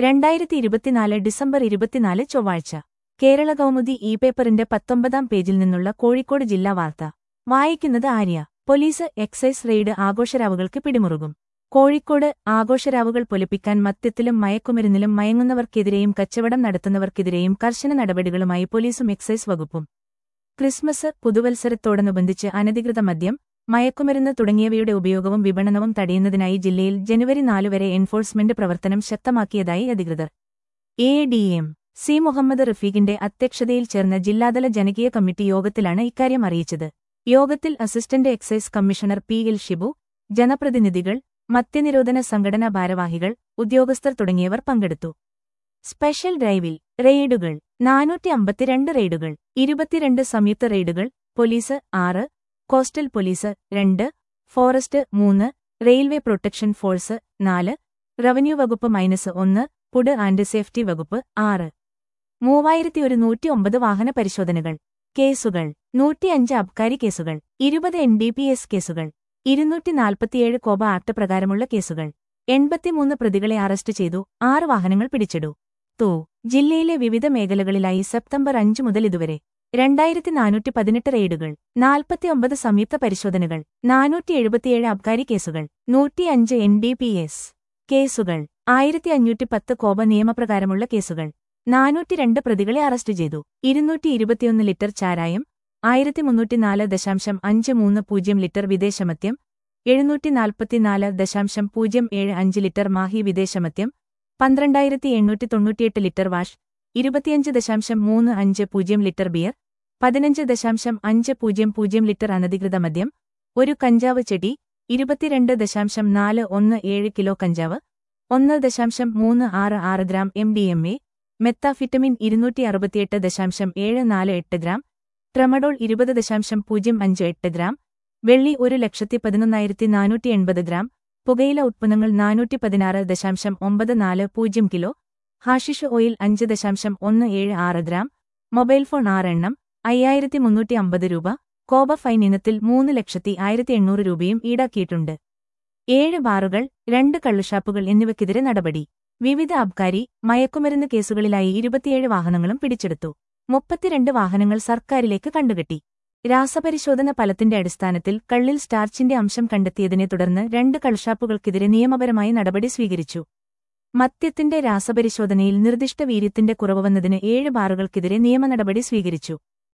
രണ്ടായിരത്തി ഇരുപത്തിനാല് ഡിസംബർ ഇരുപത്തിനാല് ചൊവ്വാഴ്ച കേരള കൗമുദി ഇ പേപ്പറിന്റെ പത്തൊമ്പതാം പേജിൽ നിന്നുള്ള കോഴിക്കോട് ജില്ലാ വാർത്ത വായിക്കുന്നത് ആര്യ പോലീസ് എക്സൈസ് റെയ്ഡ് ആഘോഷരാവുകൾക്ക് പിടിമുറുകും കോഴിക്കോട് ആഘോഷരാവുകൾ പൊലിപ്പിക്കാൻ മദ്യത്തിലും മയക്കുമരുന്നിലും മയങ്ങുന്നവർക്കെതിരെയും കച്ചവടം നടത്തുന്നവർക്കെതിരെയും കർശന നടപടികളുമായി പോലീസും എക്സൈസ് വകുപ്പും ക്രിസ്മസ് പുതുവത്സരത്തോടനുബന്ധിച്ച് അനധികൃത മദ്യം മയക്കുമരുന്ന് തുടങ്ങിയവയുടെ ഉപയോഗവും വിപണനവും തടയുന്നതിനായി ജില്ലയിൽ ജനുവരി നാലു വരെ എൻഫോഴ്സ്മെന്റ് പ്രവർത്തനം ശക്തമാക്കിയതായി അധികൃതർ A D M C Muhammad റഫീഖിന്റെ അധ്യക്ഷതയിൽ ചേർന്ന ജില്ലാതല ജനകീയ കമ്മിറ്റി യോഗത്തിലാണ് ഇക്കാര്യം അറിയിച്ചത് യോഗത്തിൽ assistant excise commissioner P L Shibu ജനപ്രതിനിധികൾ മദ്യനിരോധന സംഘടനാ ഭാരവാഹികൾ ഉദ്യോഗസ്ഥർ തുടങ്ങിയവർ പങ്കെടുത്തു സ്പെഷ്യൽ ഡ്രൈവിൽ റെയ്ഡുകൾ നാനൂറ്റി അമ്പത്തിരണ്ട് റെയ്ഡുകൾ ഇരുപത്തിരണ്ട് സംയുക്ത റെയ്ഡുകൾ പോലീസ് ആറ് കോസ്റ്റൽ പോലീസ് രണ്ട് ഫോറസ്റ്റ് മൂന്ന് റെയിൽവേ പ്രൊട്ടക്ഷൻ ഫോഴ്സ് നാല് റവന്യൂ വകുപ്പ് മൈനസ് ഒന്ന് ഫുഡ് ആൻഡ് സേഫ്റ്റി വകുപ്പ് ആറ് മൂവായിരത്തി ഒരുന്നൂറ്റി ഒമ്പത് വാഹന പരിശോധനകൾ കേസുകൾ നൂറ്റിയഞ്ച് അബ്കാരി കേസുകൾ ഇരുപത് എൻ ഡി പി എസ് കേസുകൾ ഇരുന്നൂറ്റി നാൽപ്പത്തിയേഴ് കോപ ആക്ട് പ്രകാരമുള്ള കേസുകൾ എൺപത്തിമൂന്ന് പ്രതികളെ അറസ്റ്റ് ചെയ്തു ആറ് വാഹനങ്ങൾ പിടിച്ചെടു തൂ ജില്ലയിലെ വിവിധ മേഖലകളിലായി സെപ്റ്റംബർ അഞ്ച് മുതൽ ഇതുവരെ രണ്ടായിരത്തി നാനൂറ്റി പതിനെട്ട് റെയ്ഡുകൾ നാൽപ്പത്തിയൊമ്പത് സംയുക്ത പരിശോധനകൾ നാനൂറ്റി എഴുപത്തിയേഴ് അബ്കാരി കേസുകൾ നൂറ്റിയഞ്ച് എൻ ഡി പി എസ് കേസുകൾ ആയിരത്തി അഞ്ഞൂറ്റി പത്ത് കോപ നിയമപ്രകാരമുള്ള കേസുകൾ നാനൂറ്റി രണ്ട് പ്രതികളെ അറസ്റ്റ് ചെയ്തു ഇരുന്നൂറ്റി ഇരുപത്തിയൊന്ന് ലിറ്റർ ചാരായം ആയിരത്തി മുന്നൂറ്റിനാല് ദശാംശം അഞ്ച് മൂന്ന് പൂജ്യം ലിറ്റർ വിദേശമദ്യം എഴുന്നൂറ്റി നാൽപ്പത്തിനാല് ദശാംശം പൂജ്യം ഏഴ് അഞ്ച് ലിറ്റർ മാഹി വിദേശമദ്യം പന്ത്രണ്ടായിരത്തി എണ്ണൂറ്റി തൊണ്ണൂറ്റിയെട്ട് ലിറ്റർ വാഷ് ഇരുപത്തിയഞ്ച് ദശാംശം മൂന്ന് അഞ്ച് പൂജ്യം ലിറ്റർ ബിയർ പതിനഞ്ച് ദശാംശം അഞ്ച് പൂജ്യം പൂജ്യം ലിറ്റർ അനധികൃത മദ്യം ഒരു കഞ്ചാവ് ചെടി ഇരുപത്തിരണ്ട് ദശാംശം നാല് ഒന്ന് ഏഴ് കിലോ കഞ്ചാവ് ഒന്ന് ദശാംശം മൂന്ന് ആറ് ആറ് gram M D M A methamphetamine ഇരുന്നൂറ്റി അറുപത്തിയെട്ട് ദശാംശം ഏഴ് നാല് എട്ട് ഗ്രാം ട്രമഡോൾ ഇരുപത് ദശാംശം പൂജ്യം അഞ്ച് എട്ട് ഗ്രാം വെള്ളി ഒരു ലക്ഷത്തി പതിനൊന്നായിരത്തി നാനൂറ്റി എൺപത് ഗ്രാം പുകയില ഉത്പന്നങ്ങൾ നാനൂറ്റി പതിനാറ് ദശാംശം ഒമ്പത് നാല് പൂജ്യം കിലോ ഹാഷിഷ് ഓയിൽ അഞ്ച് ദശാംശം ഒന്ന് ഏഴ് ആറ് ഗ്രാം മൊബൈൽ ഫോൺ ആറെണ്ണം അയ്യായിരത്തി മുന്നൂറ്റി അമ്പത് രൂപ കോബ ഫൈൻ ഇനത്തിൽ മൂന്ന് ലക്ഷത്തി ആയിരത്തി എണ്ണൂറ് രൂപയും ഈടാക്കിയിട്ടുണ്ട് ഏഴ് ബാറുകൾ രണ്ട് കള്ളുഷാപ്പുകൾ എന്നിവയ്ക്കെതിരെ നടപടി വിവിധ അബ്കാരി മയക്കുമരുന്ന് കേസുകളിലായി ഇരുപത്തിയേഴ് വാഹനങ്ങളും പിടിച്ചെടുത്തു മുപ്പത്തിരണ്ട് വാഹനങ്ങൾ സർക്കാരിലേക്ക് കണ്ടുകെട്ടി രാസപരിശോധന ഫലത്തിന്റെ അടിസ്ഥാനത്തിൽ കള്ളിൽ സ്റ്റാർച്ചിന്റെ അംശം കണ്ടെത്തിയതിനെ തുടർന്ന് രണ്ട് കൾഷാപ്പുകൾക്കെതിരെ നിയമപരമായി നടപടി സ്വീകരിച്ചു മദ്യത്തിന്റെ രാസപരിശോധനയിൽ നിർദ്ദിഷ്ട വീര്യത്തിന്റെ കുറവ് വന്നതിന് ഏഴ് ബാറുകൾക്കെതിരെ നിയമ നടപടി സ്വീകരിച്ചു